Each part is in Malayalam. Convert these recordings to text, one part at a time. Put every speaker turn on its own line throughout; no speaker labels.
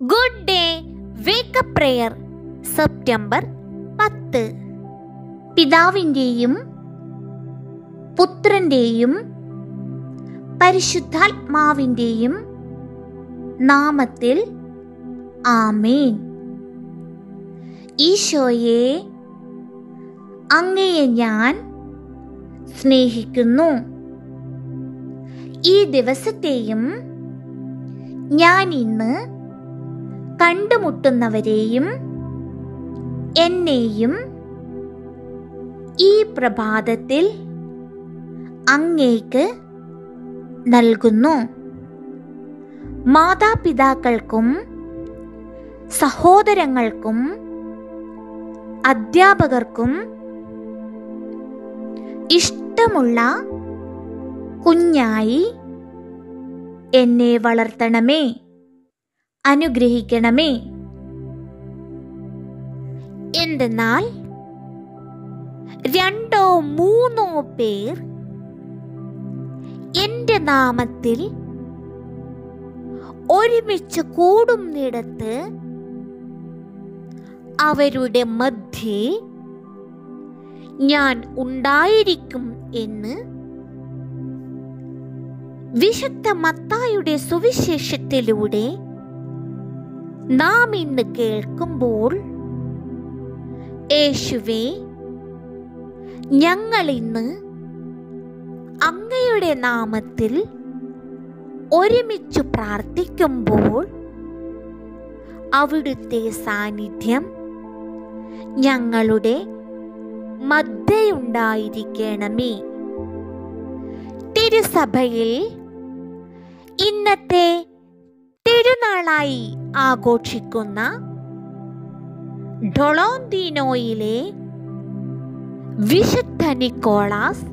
good day wake up prayer September പത്ത് പിതാവിൻ്റെയും പുത്രൻ്റെയും പരിശുദ്ധാത്മാവിൻ്റെയും നാമത്തിൽ ആമേൻ ഈശോയെ അങ്ങയെ ഞാൻ സ്നേഹിക്കുന്നു ഈ ദിവസത്തെയും ഞാൻ ഇന്ന് കണ്ടുമുട്ടുന്നവരെയും എന്നെയും ഈ പ്രഭാതത്തിൽ അങ്ങേക്ക് നൽകുന്നു മാതാപിതാക്കൾക്കും സഹോദരങ്ങൾക്കും അധ്യാപകർക്കും ഇഷ്ടമുള്ള കുഞ്ഞായി എന്നെ വളർത്തണമേ അനുഗ്രഹിക്കണമേ എന്തെന്നാൽ രണ്ടോ മൂന്നോ പേർ എന്റെ നാമത്തിൽ ഒരുമിച്ച് കൂടുന്നിടത്ത് അവരുടെ മധ്യേ ഞാൻ ഉണ്ടായിരിക്കും എന്ന് വിശുദ്ധ മത്തായുടെ സുവിശേഷത്തിലൂടെ നാം ഇന്ന് കേൾക്കുമ്പോൾ യേശുവേ ഞങ്ങൾ ഇന്ന് അങ്ങയുടെ നാമത്തിൽ ഒരുമിച്ച് പ്രാർത്ഥിക്കുമ്പോൾ അവിടുത്തെ സാന്നിധ്യം ഞങ്ങളുടെ മധ്യയുണ്ടായിരിക്കണമേ തിരുസഭയിൽ ഇന്നത്തെ തിരുനാളായി ആഘോഷിക്കുന്ന ഡൊളോന്തീനോയിലെ വിശുദ്ധ നിക്കോളാസ്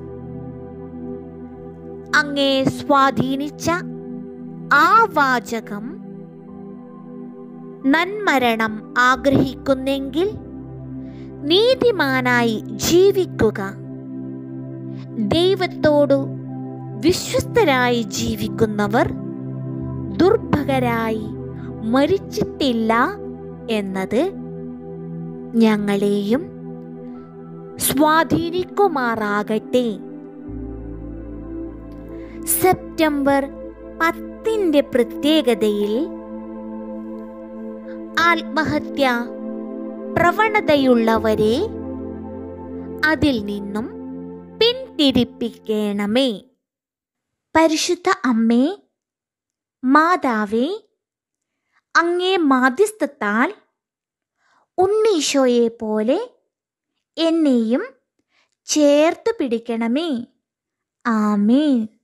അങ്ങേ സ്വാധീനിച്ച ആ വാചകം നന്മരണം ആഗ്രഹിക്കുന്നെങ്കിൽ നീതിമാനായി ജീവിക്കുക ദൈവത്തോടു വിശ്വസ്തരായി ജീവിക്കുന്നവർ ദുർഭകരായി മരിച്ചിട്ടില്ല എന്നത് ഞങ്ങളെയും സ്വാധീനിക്കുമാറാകട്ടെ സെപ്റ്റംബർ പത്തിൻ്റെ പ്രത്യേകതയിൽ ആത്മഹത്യ പ്രവണതയുള്ളവരെ അതിൽ നിന്നും പിന്തിരിപ്പിക്കണമേ പരിശുദ്ധ അമ്മേ മാതാവേ അങ്ങേ മാധ്യസ്ഥത്താൽ ഉണ്ണീശോയെ പോലെ എന്നെയും ചേർത്ത് പിടിക്കണമേ ആമേൻ